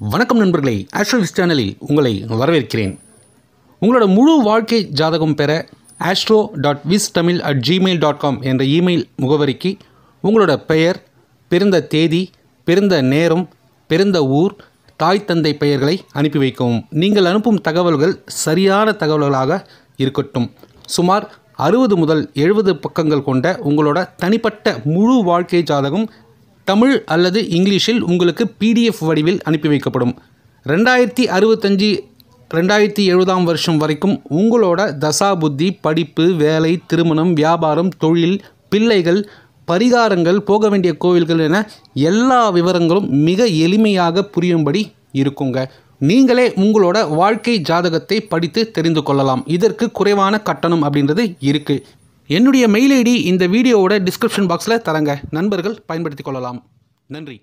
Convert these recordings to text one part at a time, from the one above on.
வணக்கம் நண்பர்களே ஆஸ்ட்ரோவிஸ் சேனலில் உங்களை வரவேற்கிறேன் உங்களோட முழு வாழ்க்கை ஜாதகம் பெற ஆஸ்ட்ரோ டாட் விஸ் Tamil at Gmail dot com என்ற இமெயில் முகவரிக்கு உங்களோட பெயர் பிறந்த தேதி பிறந்த நேரம் பிறந்த ஊர் தாய் தந்தை பெயர்களை அனுப்பி வைக்கவும் நீங்கள் அனுப்பும் தகவல்கள் சரியான தகவல்களாக இருக்கட்டும் சுமார் அறுபது முதல் எழுபது பக்கங்கள் கொண்ட உங்களோட தனிப்பட்ட முழு வாழ்க்கை ஜாதகம் தமிழ் அல்லது இங்கிலீஷில் உங்களுக்கு பிடிஎஃப் வடிவில் அனுப்பி வைக்கப்படும் ரெண்டாயிரத்தி அறுபத்தஞ்சி ரெண்டாயிரத்தி எழுபதாம் வருஷம் வரைக்கும் உங்களோட தசா புத்தி படிப்பு வேலை திருமணம் வியாபாரம் தொழில் பிள்ளைகள் பரிகாரங்கள் போக வேண்டிய கோவில்கள் என எல்லா விவரங்களும் மிக எளிமையாக புரியும்படி இருக்குங்க நீங்களே உங்களோட வாழ்க்கை ஜாதகத்தை படித்து தெரிந்து கொள்ளலாம் இதற்கு குறைவான கட்டணம் அப்படின்றது இருக்குது என்னுடைய மெயில் ஐடி இந்த வீடியோவோட டிஸ்கிரிப்ஷன் பாக்ஸில் தரங்க நண்பர்கள் பயன்படுத்திக் கொள்ளலாம் நன்றி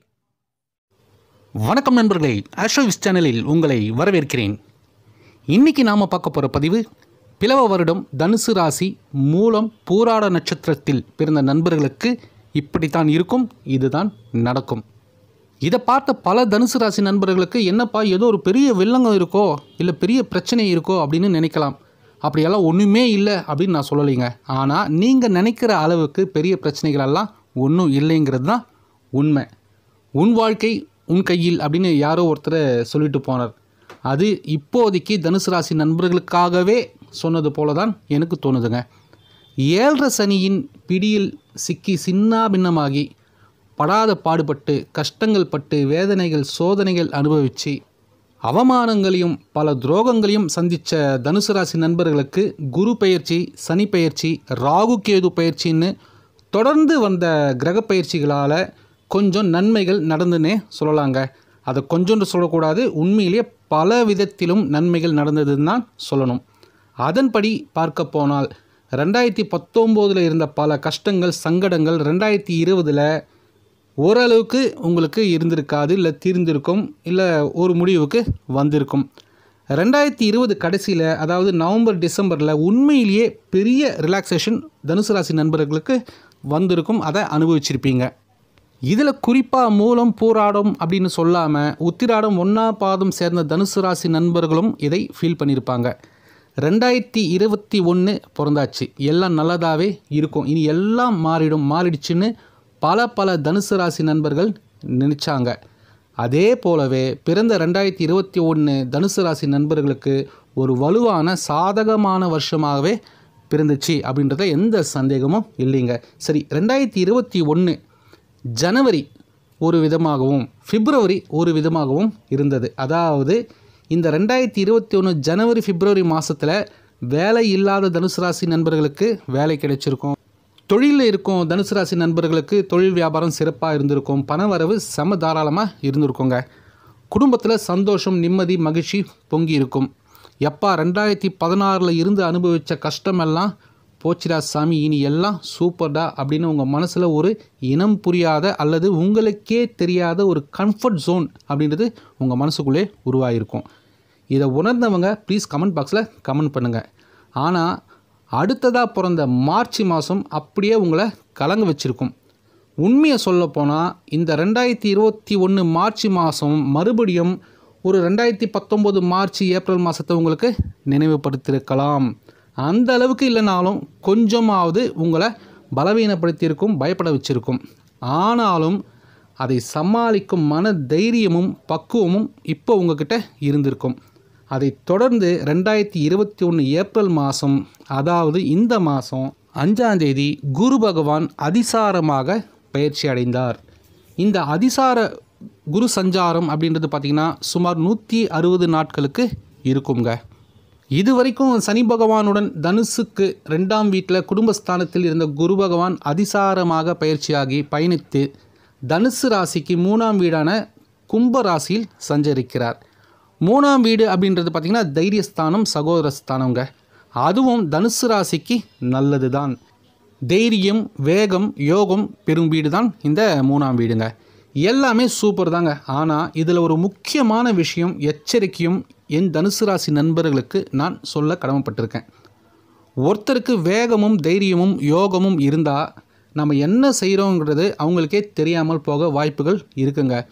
வணக்கம் நண்பர்களே ஆஸ்ட்ரோவிஸ் சேனலில் உங்களை வரவேற்கிறேன் இன்னைக்கு நாம் பார்க்க போகிற பதிவு பிளவ வருடம் தனுசு ராசி மூலம் பூராட நட்சத்திரத்தில் பிறந்த நண்பர்களுக்கு இப்படித்தான் இருக்கும் இதுதான் நடக்கும் இதை பார்த்த பல தனுசு ராசி நண்பர்களுக்கு என்னப்பா ஏதோ ஒரு பெரிய வில்லங்கம் இருக்கோ இல்லை பெரிய பிரச்சனை இருக்கோ அப்படின்னு நினைக்கலாம் அப்படியெல்லாம் ஒன்றுமே இல்லை அப்படின்னு நான் சொல்லலைங்க ஆனால் நீங்கள் நினைக்கிற அளவுக்கு பெரிய பிரச்சனைகளெல்லாம் ஒன்றும் இல்லைங்கிறது தான் உண்மை உன் வாழ்க்கை உன் கையில் அப்படின்னு யாரோ ஒருத்தர் சொல்லிட்டு போனார் அது இப்போதைக்கு தனுசு ராசி நண்பர்களுக்காகவே சொன்னது போல தான் எனக்கு தோணுதுங்க ஏழரை சனியின் பிடியில் சிக்கி சின்னாபின்னமாகி படாத பாடுபட்டு கஷ்டங்கள் பட்டு வேதனைகள் சோதனைகள் அனுபவித்து அவமானங்களையும் பல துரோகங்களையும் சந்தித்த தனுசு ராசி நண்பர்களுக்கு குரு பெயர்ச்சி சனி பெயர்ச்சி ராகு கேது பயிற்சின்னு தொடர்ந்து வந்த கிரக பயிற்சிகளால் கொஞ்சம் நன்மைகள் நடந்துன்னே சொல்லலாங்க அதை கொஞ்சோன்று சொல்லக்கூடாது உண்மையிலேயே பல விதத்திலும் நன்மைகள் நடந்ததுன்னு தான் சொல்லணும் அதன்படி பார்க்க போனால் ரெண்டாயிரத்தி பத்தொம்போதில் இருந்த பல கஷ்டங்கள் சங்கடங்கள் ரெண்டாயிரத்தி இருபதில் ஓரளவுக்கு உங்களுக்கு இருந்திருக்காது இல்லை தீர்ந்திருக்கும் இல்லை ஒரு முடிவுக்கு வந்திருக்கும் ரெண்டாயிரத்தி இருபது கடைசியில் அதாவது நவம்பர் டிசம்பரில் உண்மையிலேயே பெரிய ரிலாக்ஸேஷன் தனுசு ராசி நண்பர்களுக்கு வந்திருக்கும் அதை அனுபவிச்சிருப்பீங்க இதில் குறிப்பாக மூலம் பூராடம் அப்படின்னு சொல்லாமல் உத்திராடம் ஒன்றா பாதம் சேர்ந்த தனுசு ராசி நண்பர்களும் இதை ஃபீல் பண்ணியிருப்பாங்க ரெண்டாயிரத்தி இருபத்தி ஒன்று பிறந்தாச்சு எல்லாம் நல்லதாகவே இருக்கும் இனி எல்லாம் மாறிடும் மாறிடுச்சுன்னு பல பல தனுசு ராசி நண்பர்கள் நினச்சாங்க அதே போலவே பிறந்த ரெண்டாயிரத்தி இருபத்தி ஒன்று தனுசு ராசி நண்பர்களுக்கு ஒரு வலுவான சாதகமான வருஷமாகவே பிறந்துச்சு அப்படின்றத எந்த சந்தேகமும் இல்லைங்க சரி ரெண்டாயிரத்தி இருபத்தி ஒன்று ஜனவரி ஒரு விதமாகவும் பிப்ரவரி ஒரு விதமாகவும் இருந்தது அதாவது இந்த ரெண்டாயிரத்தி இருபத்தி ஒன்று ஜனவரி பிப்ரவரி மாதத்தில் வேலை இல்லாத தனுசு ராசி நண்பர்களுக்கு வேலை கிடைச்சிருக்கும் தொழிலில் இருக்கும் தனுசு ராசி நண்பர்களுக்கு தொழில் வியாபாரம் சிறப்பாக இருந்திருக்கும் பணவரவு செம தாராளமாக இருந்திருக்குங்க குடும்பத்தில் சந்தோஷம் நிம்மதி மகிழ்ச்சி பொங்கி இருக்கும் எப்பா ரெண்டாயிரத்தி பதினாறில் இருந்து அனுபவித்த கஷ்டமெல்லாம் போச்சிடா சாமி இனி எல்லாம் சூப்பர்டா அப்படின்னு உங்கள் மனசில் ஒரு இனம் புரியாத அல்லது உங்களுக்கே தெரியாத ஒரு கம்ஃபர்ட் ஜோன் அப்படின்றது உங்கள் மனசுக்குள்ளே உருவாகிருக்கும் இதை உணர்ந்தவங்க ப்ளீஸ் கமெண்ட் பாக்ஸில் கமெண்ட் பண்ணுங்கள் ஆனால் அடுத்ததாக பிறந்த மார்ச் மாதம் அப்படியே உங்களை கலங்க வச்சுருக்கும் உண்மையை சொல்லப்போனால் இந்த ரெண்டாயிரத்தி இருபத்தி ஒன்று மார்ச் மாதம் மறுபடியும் ஒரு ரெண்டாயிரத்தி பத்தொம்போது மார்ச் ஏப்ரல் மாதத்தை உங்களுக்கு நினைவுபடுத்தியிருக்கலாம் அந்த அளவுக்கு இல்லைனாலும் கொஞ்சமாவது உங்களை பலவீனப்படுத்தியிருக்கும் பயப்பட வச்சிருக்கும் ஆனாலும் அதை சமாளிக்கும் மன தைரியமும் பக்குவமும் இப்போ உங்ககிட்ட இருந்திருக்கும் அதை தொடர்ந்து ரெண்டாயிரத்தி இருபத்தி ஒன்று ஏப்ரல் மாதம் அதாவது இந்த மாதம் அஞ்சாம் தேதி குரு பகவான் அதிசாரமாக பயிற்சி அடைந்தார் இந்த அதிசார குரு சஞ்சாரம் அப்படின்றது பார்த்திங்கன்னா சுமார் நூற்றி அறுபது நாட்களுக்கு இருக்குங்க இது வரைக்கும் சனி பகவானுடன் தனுசுக்கு ரெண்டாம் வீட்டில் குடும்பஸ்தானத்தில் இருந்த குரு பகவான் அதிசாரமாக பயிற்சியாகி பயணித்து தனுசு ராசிக்கு மூணாம் வீடான கும்ப ராசியில் சஞ்சரிக்கிறார் மூணாம் வீடு அப்படின்றது பார்த்திங்கன்னா தைரியஸ்தானம் சகோதரஸ்தானங்க அதுவும் தனுசு ராசிக்கு நல்லது தான் தைரியம் வேகம் யோகம் பெரும் வீடு தான் இந்த மூணாம் வீடுங்க எல்லாமே சூப்பர் தாங்க ஆனால் இதில் ஒரு முக்கியமான விஷயம் எச்சரிக்கையும் என் தனுசு ராசி நண்பர்களுக்கு நான் சொல்ல கடமைப்பட்டிருக்கேன் ஒருத்தருக்கு வேகமும் தைரியமும் யோகமும் இருந்தால் நம்ம என்ன செய்கிறோங்கிறது அவங்களுக்கே தெரியாமல் போக வாய்ப்புகள் இருக்குங்க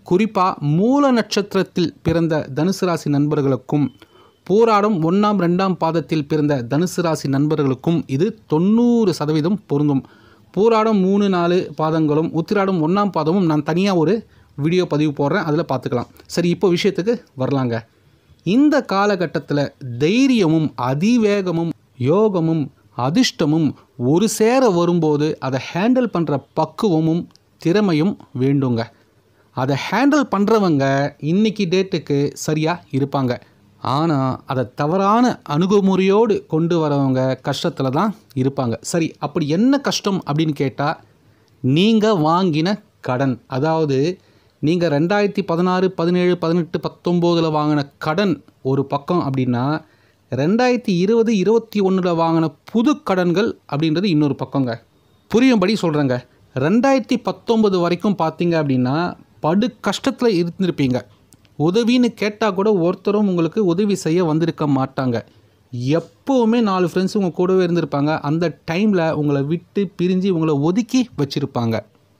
குறிப்பாக மூல நட்சத்திரத்தில் பிறந்த தனுசு ராசி நண்பர்களுக்கும் போராடும் ஒன்றாம் ரெண்டாம் பாதத்தில் பிறந்த தனுசு ராசி நண்பர்களுக்கும் இது தொண்ணூறு சதவீதம் பொருந்தும் போராடம் மூணு நாலு பாதங்களும் உத்திராடம் ஒன்றாம் பாதமும் நான் தனியாக ஒரு வீடியோ பதிவு போடுறேன் அதில் பார்த்துக்கலாம் சரி இப்போ விஷயத்துக்கு வரலாங்க இந்த காலகட்டத்தில் தைரியமும் அதிவேகமும் யோகமும் அதிர்ஷ்டமும் ஒரு சேர வரும்போது அதை ஹேண்டில் பண்ணுற பக்குவமும் திறமையும் வேண்டுங்க அதை ஹேண்டில் பண்ணுறவங்க இன்னைக்கு டேட்டுக்கு சரியாக இருப்பாங்க ஆனால் அதை தவறான அணுகுமுறையோடு கொண்டு வரவங்க கஷ்டத்தில் தான் இருப்பாங்க சரி அப்படி என்ன கஷ்டம் அப்படின்னு கேட்டால் நீங்கள் வாங்கின கடன் அதாவது நீங்கள் ரெண்டாயிரத்தி பதினாறு பதினேழு பதினெட்டு பத்தொம்போதில் வாங்கின கடன் ஒரு பக்கம் அப்படின்னா ரெண்டாயிரத்தி இருபது இருபத்தி ஒன்றில் வாங்கின புது கடன்கள் அப்படின்றது இன்னொரு பக்கங்க புரியும்படி சொல்கிறேங்க ரெண்டாயிரத்தி பத்தொம்பது வரைக்கும் பார்த்தீங்க அப்படின்னா படு கஷ்டத்தில் இருந்திருப்பீங்க உதவின்னு கேட்டால் கூட ஒருத்தரும் உங்களுக்கு உதவி செய்ய வந்திருக்க மாட்டாங்க எப்போவுமே நாலு ஃப்ரெண்ட்ஸ் உங்கள் கூடவே இருந்திருப்பாங்க அந்த டைமில் உங்களை விட்டு பிரிஞ்சு உங்களை ஒதுக்கி வச்சுருப்பாங்க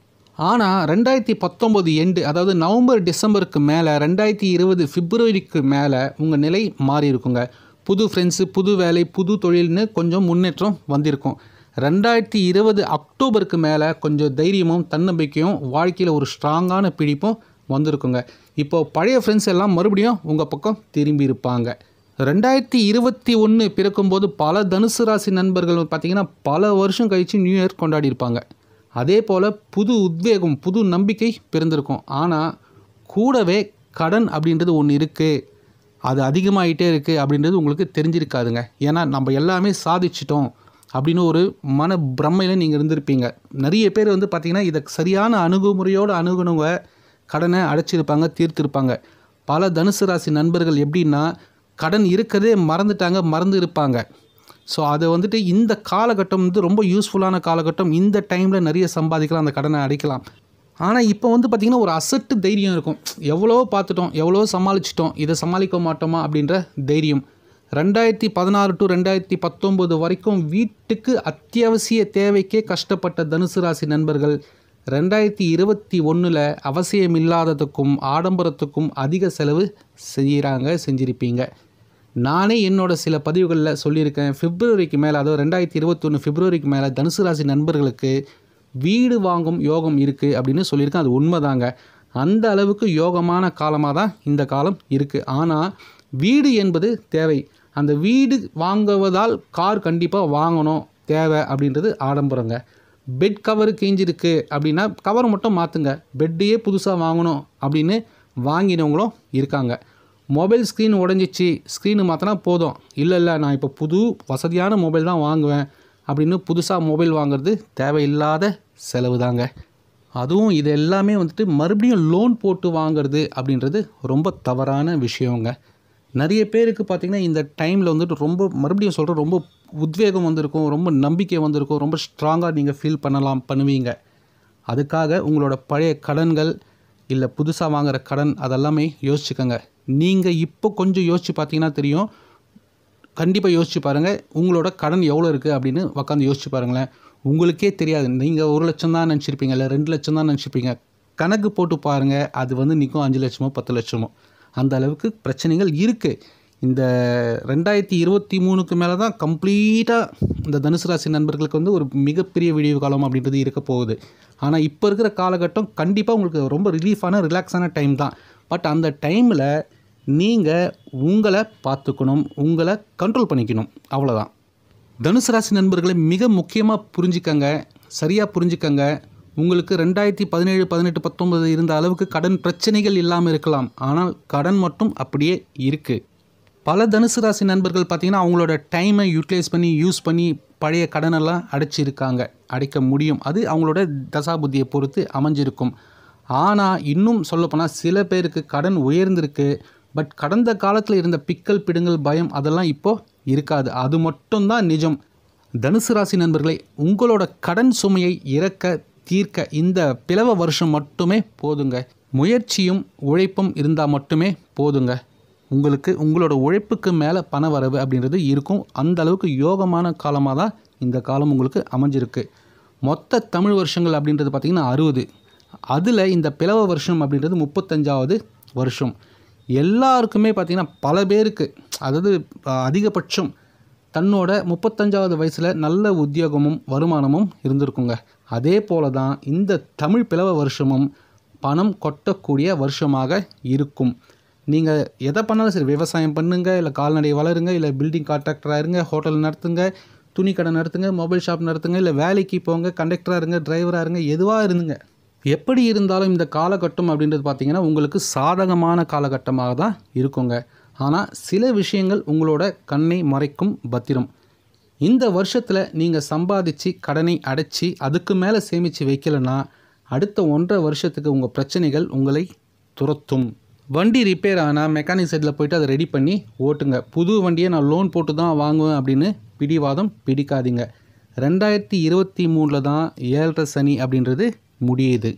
ஆனால் ரெண்டாயிரத்தி பத்தொம்போது எண்டு அதாவது நவம்பர் டிசம்பருக்கு மேலே ரெண்டாயிரத்தி இருபது பிப்ரவரிக்கு மேலே உங்கள் நிலை மாறி இருக்குங்க புது ஃப்ரெண்ட்ஸு புது வேலை புது தொழில்னு கொஞ்சம் முன்னேற்றம் வந்திருக்கும் ரெண்டாயிரத்தி இருபது அக்டோபருக்கு மேலே கொஞ்சம் தைரியமும் தன்னம்பிக்கையும் வாழ்க்கையில் ஒரு ஸ்ட்ராங்கான பிடிப்பும் வந்திருக்குங்க இப்போ பழைய ஃப்ரெண்ட்ஸ் எல்லாம் மறுபடியும் உங்கள் பக்கம் திரும்பி இருப்பாங்க ரெண்டாயிரத்தி இருபத்தி ஒன்று பிறக்கும்போது பல தனுசு ராசி நண்பர்கள் பார்த்திங்கன்னா பல வருஷம் கழித்து நியூ இயர் கொண்டாடி இருப்பாங்க அதே போல் புது உத்வேகம் புது நம்பிக்கை பிறந்திருக்கும் ஆனால் கூடவே கடன் அப்படின்றது ஒன்று இருக்குது அது அதிகமாகிட்டே இருக்குது அப்படின்றது உங்களுக்கு தெரிஞ்சிருக்காதுங்க ஏன்னா நம்ம எல்லாமே சாதிச்சிட்டோம் அப்படின்னு ஒரு மன பிரம்மையில் நீங்கள் இருந்திருப்பீங்க நிறைய பேர் வந்து பார்த்திங்கன்னா இதை சரியான அணுகுமுறையோடு அணுகுனவங்க கடனை அடைச்சிருப்பாங்க தீர்த்திருப்பாங்க பல தனுசு ராசி நண்பர்கள் எப்படின்னா கடன் இருக்கிறதே மறந்துட்டாங்க மறந்து இருப்பாங்க ஸோ அது வந்துட்டு இந்த காலகட்டம் வந்து ரொம்ப யூஸ்ஃபுல்லான காலகட்டம் இந்த டைமில் நிறைய சம்பாதிக்கலாம் அந்த கடனை அடைக்கலாம் ஆனால் இப்போ வந்து பார்த்திங்கன்னா ஒரு அசட்டு தைரியம் இருக்கும் எவ்வளோ பார்த்துட்டோம் எவ்வளோ சமாளிச்சிட்டோம் இதை சமாளிக்க மாட்டோமா அப்படின்ற தைரியம் ரெண்டாயிரத்தி பதினாறு டு ரெண்டாயிரத்தி பத்தொம்போது வரைக்கும் வீட்டுக்கு அத்தியாவசிய தேவைக்கே கஷ்டப்பட்ட தனுசு ராசி நண்பர்கள் ரெண்டாயிரத்தி இருபத்தி ஒன்றில் அவசியம் இல்லாததுக்கும் ஆடம்பரத்துக்கும் அதிக செலவு செய்கிறாங்க செஞ்சிருப்பீங்க நானே என்னோட சில பதிவுகளில் சொல்லியிருக்கேன் பிப்ரவரிக்கு மேலே அதாவது ரெண்டாயிரத்தி இருபத்தொன்று பிப்ரவரிக்கு மேலே தனுசு ராசி நண்பர்களுக்கு வீடு வாங்கும் யோகம் இருக்குது அப்படின்னு சொல்லியிருக்கேன் அது உண்மைதாங்க அந்த அளவுக்கு யோகமான காலமாக தான் இந்த காலம் இருக்குது ஆனால் வீடு என்பது தேவை அந்த வீடு வாங்குவதால் கார் கண்டிப்பாக வாங்கணும் தேவை அப்படின்றது ஆடம்பரங்க பெட் கவர் கிழிஞ்சிருக்கு அப்படின்னா கவர் மட்டும் மாற்றுங்க பெட்டையே புதுசாக வாங்கணும் அப்படின்னு வாங்கினவங்களும் இருக்காங்க மொபைல் ஸ்க்ரீன் உடஞ்சிச்சு ஸ்க்ரீனு மாற்றினா போதும் இல்லை இல்லை நான் இப்போ புது வசதியான மொபைல் தான் வாங்குவேன் அப்படின்னு புதுசாக மொபைல் வாங்குறது தேவையில்லாத செலவு தாங்க அதுவும் இது எல்லாமே வந்துட்டு மறுபடியும் லோன் போட்டு வாங்குறது அப்படின்றது ரொம்ப தவறான விஷயங்க நிறைய பேருக்கு பார்த்திங்கன்னா இந்த டைமில் வந்துட்டு ரொம்ப மறுபடியும் சொல்கிறேன் ரொம்ப உத்வேகம் வந்திருக்கும் ரொம்ப நம்பிக்கை வந்திருக்கும் ரொம்ப ஸ்ட்ராங்காக நீங்கள் ஃபீல் பண்ணலாம் பண்ணுவீங்க அதுக்காக உங்களோட பழைய கடன்கள் இல்லை புதுசாக வாங்குற கடன் அதெல்லாமே யோசிச்சுக்கோங்க நீங்கள் இப்போ கொஞ்சம் யோசித்து பார்த்தீங்கன்னா தெரியும் கண்டிப்பாக யோசிச்சு பாருங்கள் உங்களோட கடன் எவ்வளோ இருக்குது அப்படின்னு உக்காந்து யோசிச்சு பாருங்களேன் உங்களுக்கே தெரியாது நீங்கள் ஒரு லட்சம் தான் நினச்சிருப்பீங்க இல்லை ரெண்டு லட்சம் தான் நினச்சிருப்பீங்க கணக்கு போட்டு பாருங்கள் அது வந்து நிற்கும் அஞ்சு லட்சமோ பத்து லட்சமோ அந்த அளவுக்கு பிரச்சனைகள் இருக்குது இந்த ரெண்டாயிரத்தி இருபத்தி மூணுக்கு மேலே தான் கம்ப்ளீட்டாக இந்த தனுசு ராசி நண்பர்களுக்கு வந்து ஒரு மிகப்பெரிய விடிவு காலம் அப்படின்றது இருக்க போகுது ஆனால் இப்போ இருக்கிற காலகட்டம் கண்டிப்பாக உங்களுக்கு ரொம்ப ரிலீஃபான ரிலாக்ஸான டைம் தான் பட் அந்த டைமில் நீங்கள் உங்களை பார்த்துக்கணும் உங்களை கண்ட்ரோல் பண்ணிக்கணும் அவ்வளோதான் தனுசு ராசி நண்பர்களை மிக முக்கியமாக புரிஞ்சுக்கங்க சரியாக புரிஞ்சுக்கங்க உங்களுக்கு ரெண்டாயிரத்தி பதினேழு பதினெட்டு பத்தொன்பது இருந்த அளவுக்கு கடன் பிரச்சனைகள் இல்லாமல் இருக்கலாம் ஆனால் கடன் மட்டும் அப்படியே இருக்குது பல தனுசு ராசி நண்பர்கள் பார்த்திங்கன்னா அவங்களோட டைமை யூட்டிலைஸ் பண்ணி யூஸ் பண்ணி பழைய கடனெல்லாம் அடைச்சிருக்காங்க அடைக்க முடியும் அது அவங்களோட தசாபுத்தியை பொறுத்து அமைஞ்சிருக்கும் ஆனால் இன்னும் சொல்லப்போனால் சில பேருக்கு கடன் உயர்ந்திருக்கு பட் கடந்த காலத்தில் இருந்த பிக்கல் பிடுங்கல் பயம் அதெல்லாம் இப்போது இருக்காது அது மட்டும்தான் நிஜம் தனுசு ராசி நண்பர்களே உங்களோட கடன் சுமையை இறக்க தீர்க்க இந்த பிளவ வருஷம் மட்டுமே போதுங்க முயற்சியும் உழைப்பும் இருந்தால் மட்டுமே போதுங்க உங்களுக்கு உங்களோட உழைப்புக்கு மேலே பண வரவு அப்படின்றது இருக்கும் அந்த அளவுக்கு யோகமான காலமாக தான் இந்த காலம் உங்களுக்கு அமைஞ்சிருக்கு மொத்த தமிழ் வருஷங்கள் அப்படின்றது பார்த்திங்கன்னா அறுபது அதில் இந்த பிளவ வருஷம் அப்படின்றது முப்பத்தஞ்சாவது வருஷம் எல்லாருக்குமே பார்த்திங்கன்னா பல பேருக்கு அதாவது அஹ், அதிகபட்சம் தன்னோட முப்பத்தஞ்சாவது வயசில் நல்ல உத்தியோகமும் வருமானமும் இருந்திருக்குங்க அதே போல தான் இந்த தமிழ் பிளவ வருஷமும் பணம் கொட்டக்கூடிய வருஷமாக இருக்கும் நீங்கள் எதை பண்ணாலும் சரி விவசாயம் பண்ணுங்க இல்லை கால்நடை வளருங்க இல்லை பில்டிங் கான்ட்ராக்டராக இருங்க ஹோட்டல் நடத்துங்க துணி கடை நடத்துங்க மொபைல் ஷாப் நடத்துங்க இல்லை வேலைக்கு போங்க கண்டக்டராக இருங்க டிரைவராக இருங்க எதுவாக இருந்துங்க எப்படி இருந்தாலும் இந்த காலகட்டம் அப்படின்றது பார்த்தீங்கன்னா உங்களுக்கு சாதகமான காலகட்டமாக தான் இருக்குங்க ஆனால் சில விஷயங்கள் உங்களோட கண்ணை மறைக்கும் பத்திரம் இந்த வருஷத்தில் நீங்கள் சம்பாதிச்சு கடனை அடைச்சி அதுக்கு மேலே சேமித்து வைக்கலைன்னா அடுத்த ஒன்றரை வருஷத்துக்கு உங்கள் பிரச்சனைகள் உங்களை துரத்தும் வண்டி ரிப்பேர் ஆனால் மெக்கானிக் சைடில் போயிட்டு அதை ரெடி பண்ணி ஓட்டுங்க புது வண்டியை நான் லோன் போட்டு தான் வாங்குவேன் அப்படின்னு பிடிவாதம் பிடிக்காதீங்க ரெண்டாயிரத்தி இருபத்தி மூணில் தான் ஏழரை சனி அப்படின்றது முடியுது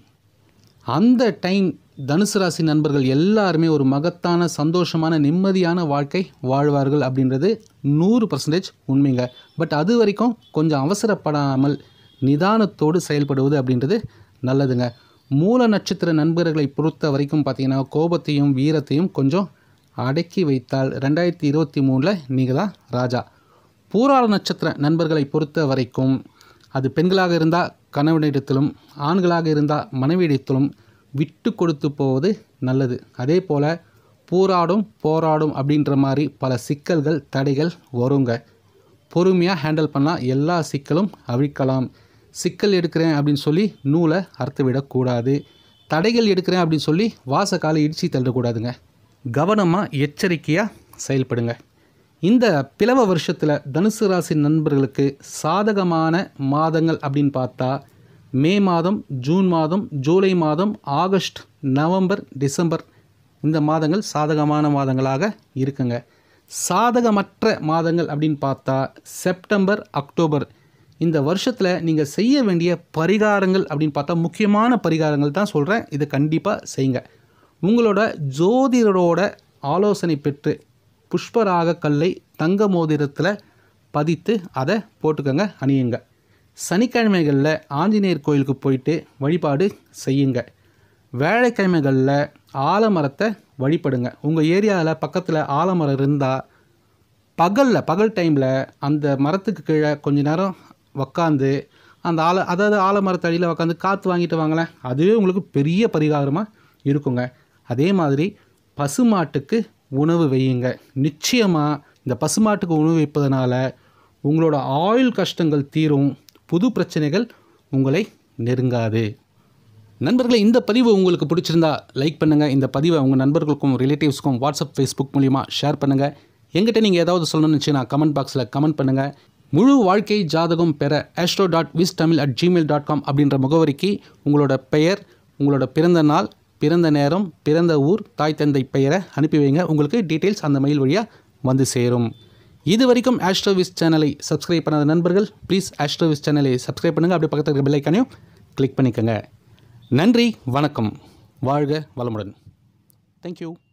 அந்த டைம் தனுசு ராசி நண்பர்கள் எல்லாருமே ஒரு மகத்தான சந்தோஷமான நிம்மதியான வாழ்க்கை வாழ்வார்கள் அப்படின்றது நூறு பர்சன்டேஜ் உண்மைங்க பட் அது வரைக்கும் கொஞ்சம் அவசரப்படாமல் நிதானத்தோடு செயல்படுவது அப்படின்றது நல்லதுங்க மூல நட்சத்திர நண்பர்களை பொறுத்த வரைக்கும் பார்த்தீங்கன்னா கோபத்தையும் வீரத்தையும் கொஞ்சம் அடக்கி வைத்தால் ரெண்டாயிரத்தி இருபத்தி மூணில் நீங்கள் தான் ராஜா பூராள நட்சத்திர நண்பர்களை பொறுத்த வரைக்கும் அது பெண்களாக இருந்தால் கணவனிடத்திலும் ஆண்களாக இருந்தால் மனைவியிடத்திலும் விட்டு கொடுத்து போவது நல்லது அதே போல் பூராடும் போராடும் அப்படின்ற மாதிரி பல சிக்கல்கள் தடைகள் வருங்க பொறுமையாக ஹேண்டில் பண்ணால் எல்லா சிக்கலும் அழிக்கலாம் சிக்கல் எடுக்கிறேன் அப்படின்னு சொல்லி நூலை அறுத்து விடக்கூடாது தடைகள் எடுக்கிறேன் அப்படின்னு சொல்லி வாசக்காலை இடிச்சு தள்ளக்கூடாதுங்க கவனமாக எச்சரிக்கையாக செயல்படுங்க இந்த பிளவ வருஷத்தில் தனுசு ராசி நண்பர்களுக்கு சாதகமான மாதங்கள் அப்படின்னு பார்த்தா மே மாதம் ஜூன் மாதம் ஜூலை மாதம் ஆகஸ்ட் நவம்பர் டிசம்பர் இந்த மாதங்கள் சாதகமான மாதங்களாக இருக்குங்க சாதகமற்ற மாதங்கள் அப்படின்னு பார்த்தா செப்டம்பர் அக்டோபர் இந்த வருஷத்தில் நீங்கள் செய்ய வேண்டிய பரிகாரங்கள் அப்படின்னு பார்த்தா முக்கியமான பரிகாரங்கள் தான் சொல்கிறேன் இதை கண்டிப்பாக செய்யுங்க உங்களோட ஜோதிடரோட ஆலோசனை பெற்று புஷ்பராக கல்லை தங்க மோதிரத்தில் பதித்து அதை போட்டுக்கோங்க அணியுங்க சனிக்கிழமைகளில் ஆஞ்சநேயர் கோயிலுக்கு போயிட்டு வழிபாடு செய்யுங்க வேலைக்கிழமைகளில் ஆலமரத்தை வழிபடுங்க உங்கள் ஏரியாவில் பக்கத்தில் ஆலமரம் இருந்தால் பகலில் பகல் டைமில் அந்த மரத்துக்கு கீழே கொஞ்ச நேரம் உக்காந்து அந்த ஆல அதாவது ஆலமரத்தடியில் உக்காந்து காற்று வாங்கிட்டு வாங்களேன் அதுவே உங்களுக்கு பெரிய பரிகாரமாக இருக்குங்க அதே மாதிரி பசுமாட்டுக்கு உணவு வையுங்க நிச்சயமாக இந்த பசுமாட்டுக்கு உணவு வைப்பதனால உங்களோட ஆயுள் கஷ்டங்கள் தீரும் புது பிரச்சனைகள் உங்களை நெருங்காது நண்பர்களே இந்த பதிவு உங்களுக்கு பிடிச்சிருந்தா லைக் பண்ணுங்கள் இந்த பதிவை உங்கள் நண்பர்களுக்கும் ரிலேட்டிவ்ஸ்க்கும் வாட்ஸ்அப் ஃபேஸ்புக் மூலிமா ஷேர் பண்ணுங்கள் எங்கிட்ட நீங்கள் ஏதாவது சொல்லணும்னு நினச்சினா கமெண்ட் பாக்ஸில் கமெண்ட் பண்ணுங்கள் முழு வாழ்க்கை ஜாதகம் பெற ஆஸ்ட்ரோ டாட் விஸ் Tamil at Gmail dot com அப்படின்ற முகவரிக்கு உங்களோட பெயர் உங்களோட பிறந்த நாள் பிறந்த நேரம் பிறந்த ஊர் தாய் தந்தை பெயரை அனுப்பி வைங்க உங்களுக்கு டீட்டெயில்ஸ் அந்த மெயில் வழியாக வந்து சேரும் இது வரைக்கும் ஆஸ்ட்ரோவிஸ் சேனலை சப்ஸ்கிரைப் பண்ணாத நண்பர்கள் ப்ளீஸ் ஆஸ்ட்ரோவிஸ் சேனலை சப்ஸ்கிரைப் பண்ணுங்கள் அப்படியே பக்கத்தில் இருக்க பெல் ஐக்கானையும் கிளிக் பண்ணிக்கோங்க நன்றி வணக்கம் வாழ்க வளமுடன் தேங்க்யூ